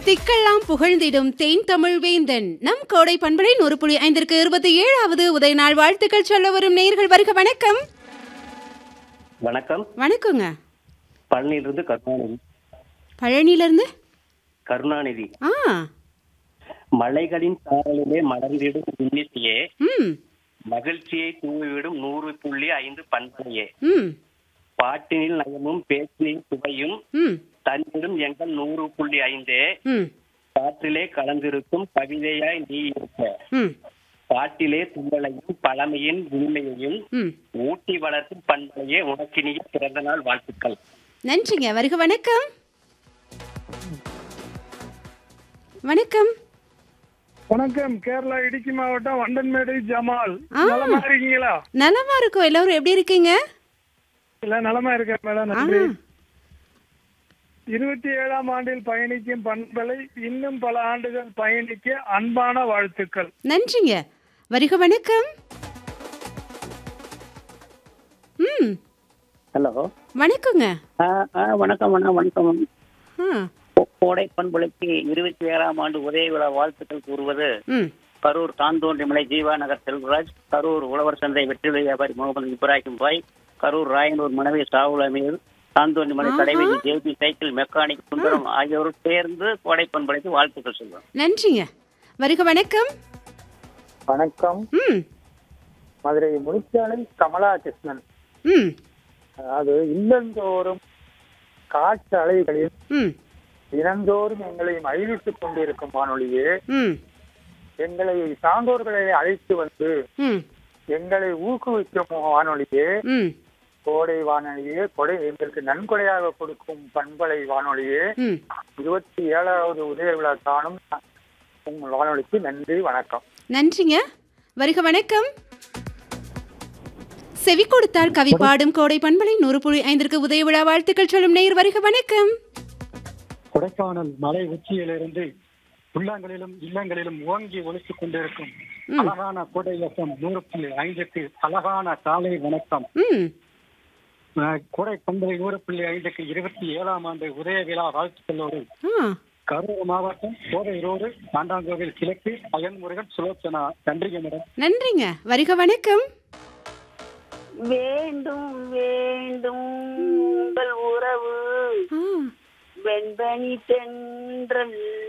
திக்கெல்லாம் புகழ்ந்திடும் தேன் தமிழ் வேந்தன் நம் கோடை பண்பலை நூறு புள்ளி ஐந்திற்கு இருபத்தி ஏழாவது உதய நாள் வாழ்த்துக்கள் சொல்ல வரும் நேயர்கள் வருக வணக்கம் வணக்கம் வணக்கங்க பழனியிலிருந்து கருணாநிதி பழனியிலிருந்து கருணாநிதி ஆ மலைகளின் சாரலிலே மலர்ந்திடும் இன்னிசையே ம் மகிழ்ச்சியை தூவிவிடும் நூறு புள்ளி ஐந்து பண்பலையே ம் பாட்டினில் நயமும் பேச்சினில் சுவையும் ம் தந்திடும் எங்கள் நூறு புள்ளி ஐந்தே ம் காற்றிலே கலந்திருக்கும் கவிதையாய் நீ இருக்க ம் பாட்டிலே துங்களையும் பழமையின் உண்மையையும் ம் ஊட்டி வளர்க்கும் பண்பலையே உனக்கினிய பிறந்த நாள் வாழ்த்துக்கள் நன்றிங்க வருக வணக்கம் வணக்கம் வணக்கம் கேரளா இடுக்கி மாவட்டம் வண்டன்மேடு ஜமால் ஆ. நலமா இருக்கீங்களா நலமா இருக்கும் எல்லாரும் எப்படி இருக்கீங்க இல்ல நலமா இருக்கேன் மேடம் ஆ நன்றி இருபத்தி ஏழாம் ஆண்டில் பயணிக்கும் பண்பலை இன்னும் பல ஆண்டுகள் பயணிக்க அன்பான வாழ்த்துக்கள் நன்றிங்க வருக வணக்கம் ம் ஹலோ வணக்கங்க ஆ ஆ வணக்கம் அண்ணா வணக்கம் ஆ கோ- கோடை பண்புலைக்கு இருபத்தி ஏழாம் ஆண்டு உதய விழா வாழ்த்துக்கள் கூறுவது ம் கரூர் தாந்தோன்றிமலை ஜீவா நகர் செல்வராஜ் கரூர் உழவர் சந்தை வெற்றிலை வியாபாரி முகமது இப்ராஹிம் பாய் கரூர் ராயனூர் மனைவி சாவுல் அமீர் தாந்தோன்றிமலை ஆஹா. கடைவீதி ஜேபி சைக்கிள் மெக்கானிக் சுந்தரம் ஆகியோர் சேர்ந்து கோடை பண்புலைக்கு வாழ்த்துக்கள் சொல்றோம் நன்றிங்க வருக வணக்கம் வணக்கம் ம் மதுரை முனிச்சாலை கமலா கிருஷ்ணன் ம் அதாவது இல்லந்தோறும் காற்று அலைகளில் ம் தினந்தோறும் எங்களை மகிழ்வித்துக் கொண்டிருக்கும் வானொலியே ம் எங்களை சான்றோர்களை அழைத்து வந்து ம் எங்களை ஊக்குவிக்கும் வானொலியே ம் கோடை வானொலியே கொடை எங்களுக்கு நன்கொடையாக கொடுக்கும் பண்பலை வானொலியே ம் இருபத்தி ஏழாவது உதய விழா காணும் உங்கள் வானொலிக்கு நன்றி வணக்கம் நன்றிங்க வருக வணக்கம் செவி கொடுத்தால் கவி பாடும் கோடை பண்பலை நூறு புள்ளி ஐந்திற்கு உதய விழா வாழ்த்துக்கள் சொல்லும் நேயர் வருக வணக்கம் கொடைக்கானல் மலை உச்சியிலிருந்து உள்ளங்களிலும் இல்லங்களிலும் ஓங்கி ஒலித்துக் கொண்டிருக்கும் ம். அழகான கோடை வசம் நூறு புள்ளி ஐந்துக்கு அழகான காலை வணக்கம் ம் அஹ், கோடை பண்பலை நூறு புள்ளி ஐந்துக்கு இருபத்தி ஏழாம் ஆண்டு உதய விழா வாழ்த்துக்களோடு ஆ கரூர் மாவட்டம் கோவை ரோடு தாண்டாங்கோவில் கிழக்கு அயன்முருகன் சுலோச்சனா நன்றிங்க மேடம் நன்றிங்க வருக வணக்கம் வேண்டும் வேண்டும் உங்கள் உறவு ஆ வெண்பனி தென்றல்